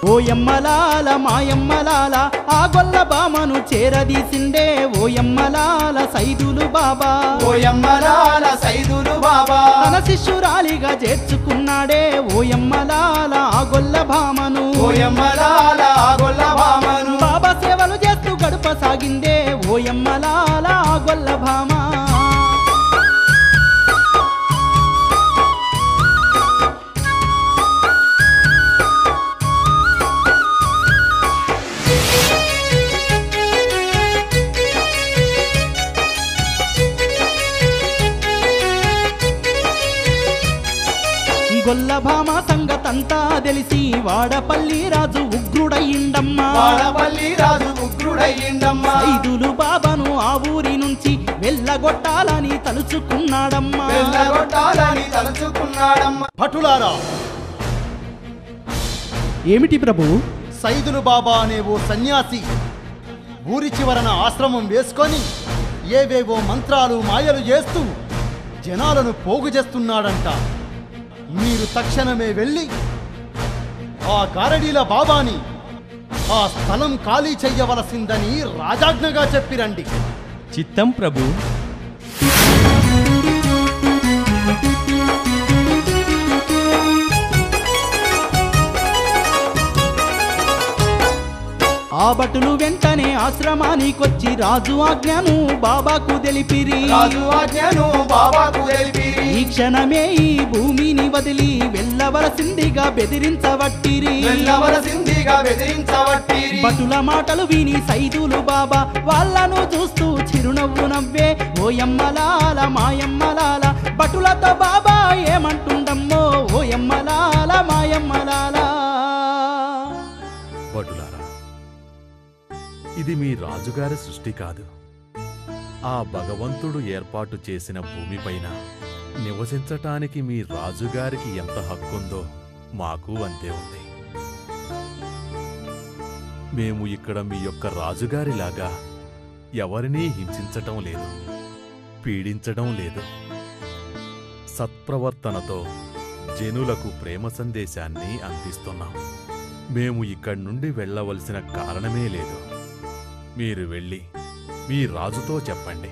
ఓయమ్మలాల మాయమ్మలాల ఆ గొల్ల బామను చేరదీసిండే ఓయమ్మలాల సైదులు బాబా ఓయమ్మలాల సైదులు బాబా తన శిష్యురాలిగా చేర్చుకున్నాడే ఓయమ్మలాల ఆ గొల్ల భామను ఓయమ్మలాల గొల్ల భామను బాబా సేవలు చేస్తూ గడుప సాగిందే ఓయమ్మలాల ఆ గొల్ల భామ గొల్ల భామ సంగతంతా తెలిసి వాడపల్లి రాజు ఉగ్రుడయ్యిండమ్మా వాడపల్లి రాజు ఉగ్రుడయ్యిండమ్మా ఐదులు బాబాను ఆ ఊరి నుంచి వెళ్ళగొట్టాలని తలుచుకున్నాడమ్మా వెళ్ళగొట్టాలని తలుచుకున్నాడమ్మా భటులారా ఏమిటి ప్రభు సైదులు బాబా అనే ఓ సన్యాసి ఊరి చివరన ఆశ్రమం వేసుకొని ఏవేవో మంత్రాలు మాయలు చేస్తూ జనాలను పోగు చేస్తున్నాడంట మీరు తక్షణమే వెళ్ళి ఆ గారడీల బాబాని ఆ స్థలం ఖాళీ చెయ్యవలసిందని రాజాజ్ఞగా చెప్పిరండి చిత్తం ప్రభు ఆ భటులు వెంటనే ఆశ్రమానికొచ్చి రాజు ఆజ్ఞను బాబాకు తెలిపిరి రాజు ఆజ్ఞను బాబాకు తెలిపిరి ఈ క్షణమే ఈ భూమిని వదిలి వెళ్ళవలసిందిగా బెదిరించవట్టిరి వెళ్ళవలసిందిగా బెదిరించవట్టిరి భటుల మాటలు విని సైదులు బాబా వాళ్ళను చూస్తూ చిరునవ్వు నవ్వే ఓయమ్మలాల మాయమ్మలాల భటులతో బాబా ఏమంటుండమ్మో ఓయమ్మలాల మాయమ్మలాల భటులారా ఇది మీ రాజుగారి సృష్టి కాదు ఆ భగవంతుడు ఏర్పాటు చేసిన భూమిపైన నివసించటానికి మీ రాజుగారికి ఎంత హక్కుందో మాకు అంతే ఉంది మేము ఇక్కడ మీ యొక్క రాజుగారిలాగా ఎవరినీ హింసించటం లేదు పీడించడం లేదు సత్ప్రవర్తనతో జనులకు ప్రేమ సందేశాన్ని అందిస్తున్నాం మేము ఇక్కడి నుండి వెళ్ళవలసిన కారణమే లేదు మీరు వెళ్ళి మీ రాజుతో చెప్పండి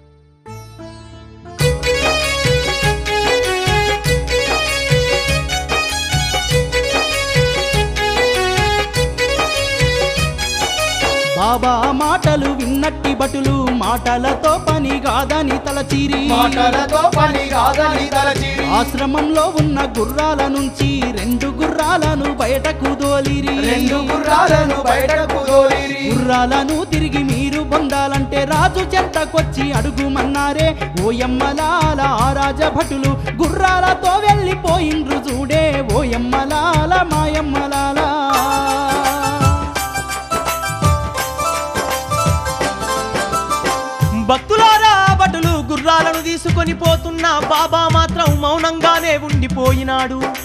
బాబా మాటలు విన్నట్టి భటులు మాటలతో పని కాదని తలచిరి మాటలతో పని కాదని తలచిరి ఆశ్రమంలో ఉన్న గుర్రాల నుంచి రెండు గుర్రాలను బయటకు దోలిరి రెండు గుర్రాలను బయటకు దోలిరి గుర్రాలను తిరిగి మీరు పొందాలంటే రాజు చెంతకొచ్చి అడుగుమన్నారే ఓయమ్మలాల ఆ రాజభటులు గుర్రాలతో వెళ్ళిపోయిండ్రు చూడే ఓయమ్మలాల మాయమ్మలాల భక్తులారా భటులు గుర్రాలను తీసుకొని పోతున్న బాబా మాత్రం మౌనంగానే ఉండిపోయినాడు